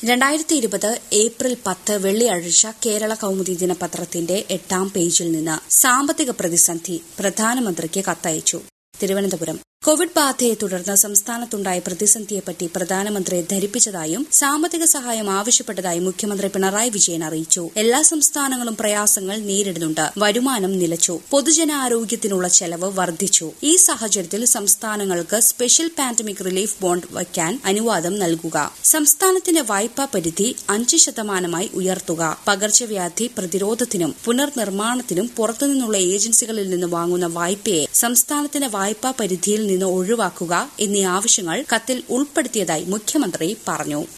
രണ്ടായിരത്തി ഇരുപത് ഏപ്രിൽ പത്ത് വെള്ളിയാഴ്ച കേരള കൌമുദി ദിനപത്രത്തിന്റെ എട്ടാം പേജിൽ നിന്ന് സാമ്പത്തിക പ്രതിസന്ധി പ്രധാനമന്ത്രിക്ക് കത്തയച്ചു തിരുവനന്തപുരം കോവിഡ് ബാധയെ തുടർന്ന് സംസ്ഥാനത്തുണ്ടായ പ്രതിസന്ധിയെപ്പറ്റി പ്രധാനമന്ത്രിയെ ധരിപ്പിച്ചതായും സാമ്പത്തിക സഹായം ആവശ്യപ്പെട്ടതായും മുഖ്യമന്ത്രി പിണറായി വിജയൻ അറിയിച്ചു എല്ലാ സംസ്ഥാനങ്ങളും പ്രയാസങ്ങൾ നേരിടുന്നുണ്ട് വരുമാനം നിലച്ചു പൊതുജനാരോഗ്യത്തിനുള്ള ചെലവ് വർദ്ധിച്ചു ഈ സാഹചര്യത്തിൽ സംസ്ഥാനങ്ങൾക്ക് സ്പെഷ്യൽ പാൻഡമിക് റിലീഫ് ബോണ്ട് വയ്ക്കാൻ അനുവാദം നൽകുക സംസ്ഥാനത്തിന്റെ വായ്പാ പരിധി അഞ്ച് ശതമാനമായി ഉയർത്തുക പകർച്ചവ്യാധി പ്രതിരോധത്തിനും പുനർനിർമ്മാണത്തിനും പുറത്തുനിന്നുള്ള ഏജൻസികളിൽ നിന്ന് വാങ്ങുന്ന വായ്പയെ സംസ്ഥാനത്തിന്റെ വായ്പാ പരിധിയിൽ നിന്ന് ഒഴിവാക്കുക എന്നീ ആവശ്യങ്ങൾ കത്തിൽ ഉൾപ്പെടുത്തിയതായി മുഖ്യമന്ത്രി പറഞ്ഞു